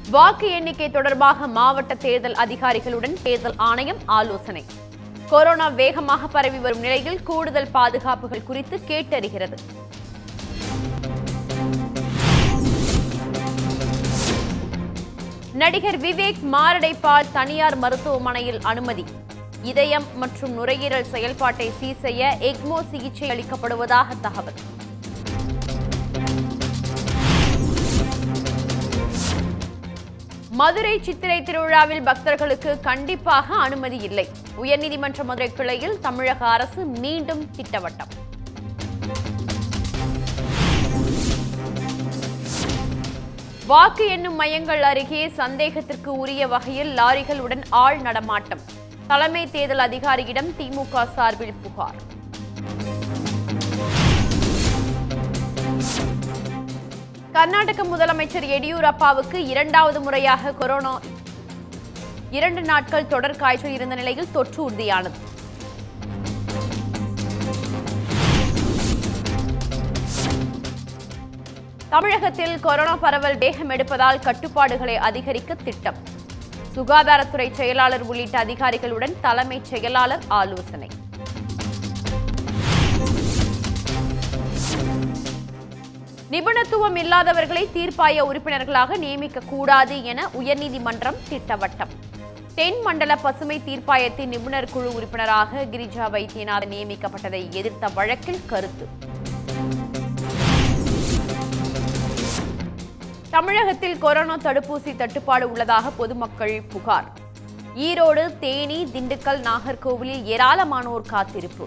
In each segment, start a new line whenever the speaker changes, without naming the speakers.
வாக்கு எண்ணிக்கை தொடர்பாக மாவட்ட தேர்தல் அதிகாரிகளுடன் தேர்தல் ஆணையம் ஆலோசனை கொரோனா வேகமாக பரவி வரும் நிலையில் கூடுதல் பாதுகாப்புகள் குறித்து கேட்டறிகிறது நடிகர் விவேக் மாரடைப்பால் தனியார் மருத்துவமனையில் அனுமதி இதயம் மற்றும் நுரையீரல் செயல்பாட்டை சீர் செய்ய எக்மோ சிகிச்சை அளிக்கப்படுவதாக தகவல் மதுரை சித்திரை திருவிழாவில் பக்தர்களுக்கு கண்டிப்பாக அனுமதி இல்லை உயர்நீதிமன்ற மதுரை கிளையில் தமிழக அரசு மீண்டும் திட்டவட்டம் வாக்கு எண்ணும் மையங்கள் அருகே சந்தேகத்திற்கு உரிய வகையில் லாரிகளுடன் ஆள் நடமாட்டம் தலைமை தேர்தல் அதிகாரியிடம் திமுக சார்பில் புகார் கர்நாடக முதலமைச்சர் எடியூரப்பாவுக்கு இரண்டாவது முறையாக கொரோனா இரண்டு நாட்கள் தொடர் காய்ச்சல் இருந்த நிலையில் தொற்று உறுதியானது தமிழகத்தில் கொரோனா பரவல் வேகம் எடுப்பதால் கட்டுப்பாடுகளை அதிகரிக்க திட்டம் சுகாதாரத்துறை செயலாளர் உள்ளிட்ட அதிகாரிகளுடன் தலைமைச் செயலாளர் ஆலோசனை நிபுணத்துவம் இல்லாதவர்களை தீர்ப்பாய உறுப்பினர்களாக நியமிக்க கூடாது என உயர்நீதிமன்றம் திட்டவட்டம் தென் மண்டல பசுமை தீர்ப்பாயத்தின் நிபுணர் குழு உறுப்பினராக கிரிஜா வைத்தியநாதன் நியமிக்கப்பட்டதை எதிர்த்த வழக்கில் கருத்து தமிழகத்தில் கொரோனா தடுப்பூசி தட்டுப்பாடு உள்ளதாக பொதுமக்கள் புகார் ஈரோடு தேனி திண்டுக்கல் நாகர்கோவிலில் ஏராளமானோர் காத்திருப்பு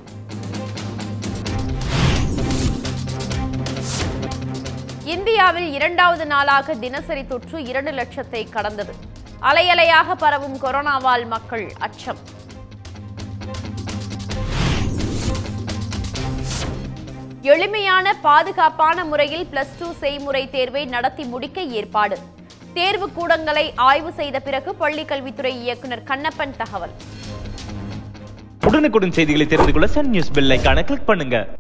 இந்தியாவில் இரண்டாவது நாளாக தினசரி தொற்று இரண்டு லட்சத்தை கடந்தது அலையலையாக பரவும் கொரோனாவால் மக்கள் அச்சம் எளிமையான பாதுகாப்பான முறையில் பிளஸ் டூ செய்முறை தேர்வை நடத்தி முடிக்க ஏற்பாடு தேர்வு கூடங்களை ஆய்வு செய்த பிறகு பள்ளிக்கல்வித்துறை இயக்குநர் கண்ணப்பன் தகவல்
உடனுக்குடன் செய்திகளை தெரிந்து கொள்ள சன் நியூஸ் பெல் ஐகானை கிளிக் பண்ணுங்க